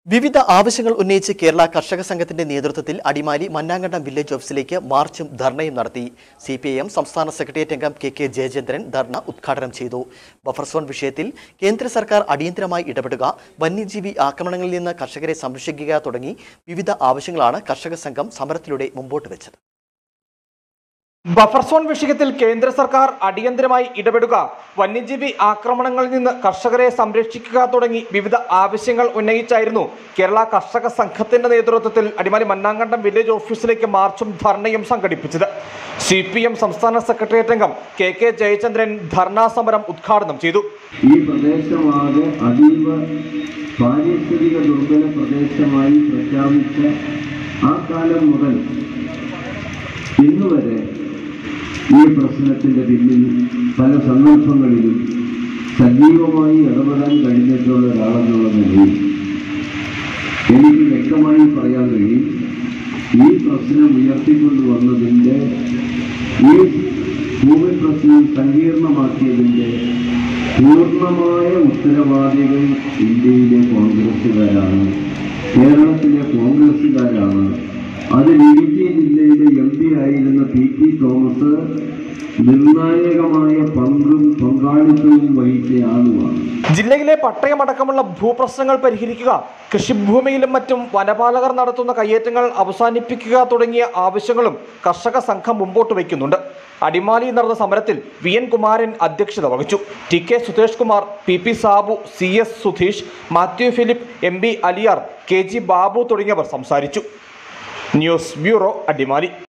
വിവിധ ആവശ്യങ്ങൾ ഉന്നയിച്ച് കേരള കർഷക സംഘത്തിന്റെ നേതൃത്വത്തിൽ അടിമാലി മന്നാങ്കണ്ടം വില്ലേജ് ഓഫീസിലേക്ക് മാർച്ചും ധർണയും നടത്തി സി പി ഐ എം സംസ്ഥാന സെക്രട്ടേറിയറ്റ് അംഗം കെ കെ ജയചന്ദ്രൻ ധർണ ഉദ്ഘാടനം ചെയ്തു ബഫർ സോൺ വിഷയത്തിൽ കേന്ദ്ര സർക്കാർ അടിയന്തരമായി ഇടപെടുക വന്യജീവി ആക്രമണങ്ങളിൽ നിന്ന് കർഷകരെ സംരക്ഷിക്കുക തുടങ്ങി വിവിധ ആവശ്യങ്ങളാണ് കർഷക സംഘം സമരത്തിലൂടെ മുമ്പോട്ട് വെച്ചത് ബഫർ സോൺ വിഷയത്തിൽ കേന്ദ്ര സർക്കാർ അടിയന്തരമായി ഇടപെടുക വന്യജീവി ആക്രമണങ്ങളിൽ നിന്ന് കർഷകരെ സംരക്ഷിക്കുക തുടങ്ങി വിവിധ ആവശ്യങ്ങൾ ഉന്നയിച്ചായിരുന്നു കേരള കർഷക സംഘത്തിന്റെ നേതൃത്വത്തിൽ അടിമാലി മന്നാങ്കണ്ടം വില്ലേജ് ഓഫീസിലേക്ക് മാർച്ചും ധർണയും സംഘടിപ്പിച്ചത് സി പി എം സംസ്ഥാന സെക്രട്ടേറിയറ്റ് അംഗം കെ കെ ജയചന്ദ്രൻ ധർണാ സമരം ഉദ്ഘാടനം ചെയ്തു ഈ പ്രദേശമാകെ അതീവ പാരിസ്ഥിതിക ദുർബല പ്രദേശമായി പ്രഖ്യാപിച്ച ആ കാലം മുതൽ ഇന്നുവരെ ഈ പ്രശ്നത്തിന്റെ പിന്നിൽ പല സന്ദർഭങ്ങളിലും സജീവമായി ഇടപെടാൻ കഴിഞ്ഞിട്ടുള്ള ഒരാളെന്നുള്ള നിലയിൽ എനിക്ക് വ്യക്തമായി പറയാൻ കഴിയും ഈ പ്രശ്നം ഉയർത്തിക്കൊണ്ടുവന്നതിൻ്റെ ഈ ഭൂമി പ്രശ്നം സങ്കീർണമാക്കിയതിൻ്റെ പൂർണ്ണമായ ഉത്തരവാദികൾ ഇന്ത്യയിലെ കോൺഗ്രസ്സുകാരാണ് കേരളത്തിലെ കോൺഗ്രസ്സുകാരാണ് അതിൽ ഇടുക്കി ജില്ലയിലെ എം പി ആയിരുന്ന പി ടി തോമസ് നിർണായകമായ പങ്കും പങ്കാളിത്തവും വഹിച്ചയാളുമാണ് ജില്ലയിലെ പട്ടയമടക്കമുള്ള ഭൂപ്രശ്നങ്ങൾ പരിഹരിക്കുക കൃഷിഭൂമിയിലും മറ്റും വനപാലകർ നടത്തുന്ന കയ്യേറ്റങ്ങൾ അവസാനിപ്പിക്കുക തുടങ്ങിയ ആവശ്യങ്ങളും കർഷക സംഘം മുമ്പോട്ട് വയ്ക്കുന്നുണ്ട് അടിമാലി നടന്ന സമരത്തിൽ വി എൻ കുമാരൻ അധ്യക്ഷത വഹിച്ചു T K Sudhesh Kumar P P Sabu C S Sudheesh Mathew Philip M B Aliyar K G Babu തുടങ്ങിയവർ സംസാരിച്ചു ന്യൂസ് ബ്യൂറോ അടിമാലി